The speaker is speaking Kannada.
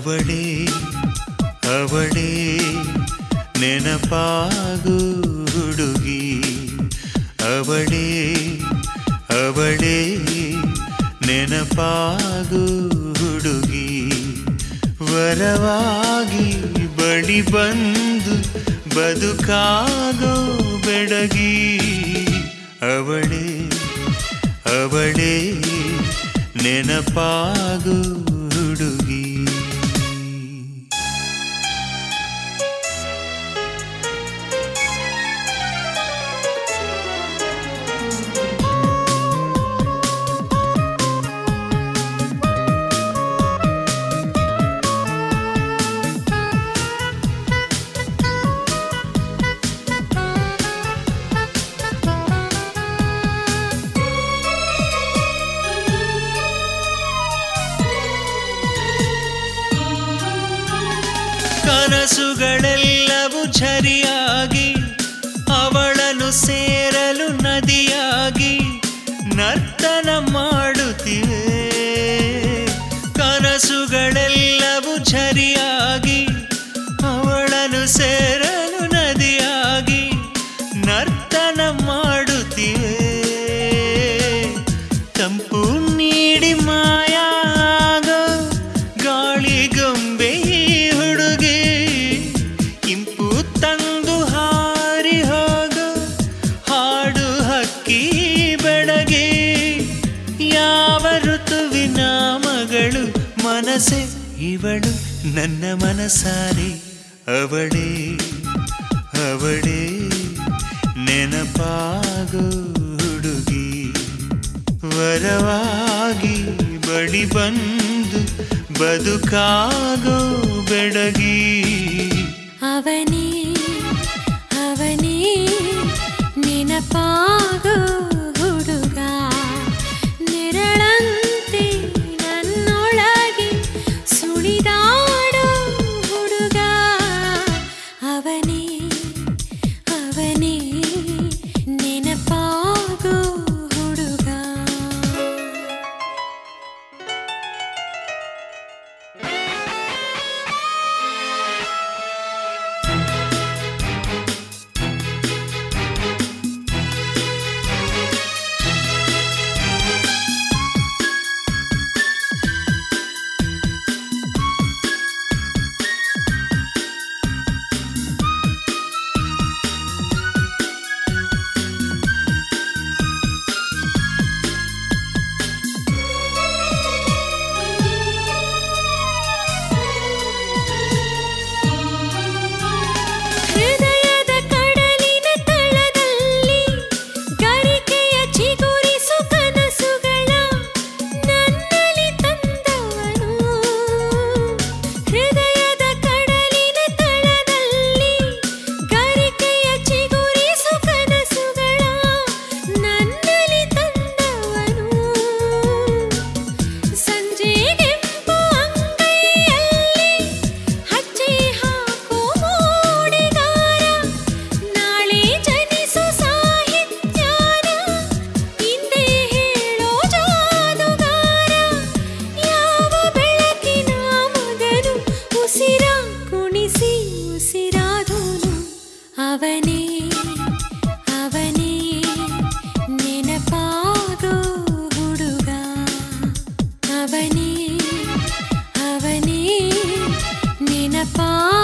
ಅವಳೇ ಅವಳೇ ನೆನಪಾಗು ಹುಡುಗಿ ಅವಳೇ ಅವಳೇ ನೆನಪಾಗು ಹುಡುಗಿ ವರವಾಗಿ ಬಳಿ ಬಂದು ಬದುಕಾಗೋ ಬೆಡಗಿ ಅವಳೇ ಅವಳೇ ನೆನಪಾಗು ಹುಡುಗಿ ಕನಸುಗಳೆಲ್ಲವೂ ಝರಿಯಾಗಿ ಅವಳನ್ನು ಸೇರಲು ನದಿಯಾಗಿ ನರ್ತನ ಮಾಡುತ್ತಿವೆ ಕನಸುಗಳೆಲ್ಲವೂ ಝರಿಯಾಗಿ ಅವಳನ್ನು ಸೇರಲು ನದಿಯಾಗಿ ನರ್ತನ ಮಾಡುತ್ತಿವೆ ತಂಪು ನೀಡಿ ಮಾಯಾಗೋ ಗಾಳಿಗೊಂಬೆ ಈ ಹುಡುಗಿ ಇಂಪು ತಂದು ಹಾರಿ ಹೋಗೋ ಹಾಡು ಹಕ್ಕಿ ಬೆಳಗಿ ಯಾವ ಋತುವಿನ ಮಗಳು ಮನಸ್ಸೆ ಇವಳು ನನ್ನ ಮನಸಾರೆ ಅವಳೇ ಅವಳೇ ನೆನಪಾಗೋ ಹುಡುಗಿ ವರವಾಗಿ ಬಳಿ ಬಂದು ಬದುಕಾಗೋ ಬೆಡಗಿ ಅವನೇ ಅವನೇ ನೆನಪಾಗೋ ಹುಡುಗ ನೆರಳಂತೆ ನನ್ನೊಳಗೆ ಸುಳಿದಾಡೋ ಹುಡುಗ ಅವನೇ ಅವನೇ ನೆನಪಾಗೋ ಹುಡುಗ ಹೃದಯದ ಕಡಲಿನ ತಳದಲ್ಲಿ ಗರಿಕೆಯ ಚಿಗುರಿಸು ಕನಸುಗಳ ನನ್ನಲ್ಲಿ ತಂದವನು ಹೃದಯದ ಕಡಲಿನ ತಳದಲ್ಲಿ ಗರಿಕೆಯ ಚಿಗುರಿಸು ಕನಸುಗಳ ನನ್ನಲ್ಲಿ ತಂದವನು ಸಂಜೆಗೆಂಪು ಅಂಗೈಯಲ್ಲಿ ಹಚ್ಚಿ ಹಾಕೋ ಮೂಡಿಗಾರ ನಾಳೆ ಜನಿಸು ಸಾಹಿತ್ಯಾನ ಹಿಂದೆ ಹೇಳೋ ಜಾದುಗಾರ ಯಾವ ಬೆಳಕಿನ ಮಗನು ಉಸಿರ ಕುಣಿಸಿ ಉಸಿರಾದೋನು ಅವನೇ ಅವನೇ ನೆನಪಾಗೋ ಹುಡುಗ ಅವನೇ ಅವನೇ ನೆನಪಾ